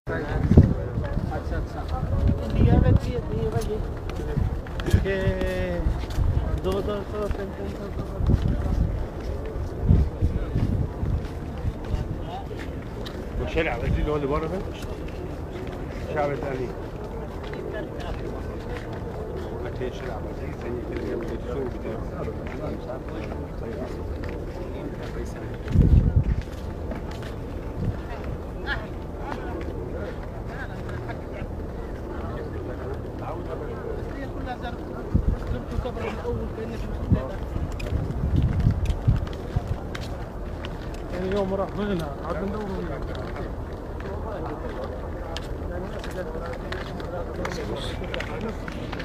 ਅੱਛਾ ਅੱਛਾ ਇੰਡੀਆ ਵਿੱਚ ਵੀ ਇਦਾਂ ਹੀ ਹੈ ਭਾਜੀ ਕਿ ਦੋ ਦੋ ਸੌ ਤਿੰਨ ਤਿੰਨ ਸੌ ਤੋਂ والشارع ده اللي هو اللي بره ده الشارع الثاني هتلاقي الشارع بسيط ثاني كده جنب السوق بتاعه هي كلها زرق زرت كبر من الاول كانك مش يعني يوم راح من هنا عاد ندور من هنا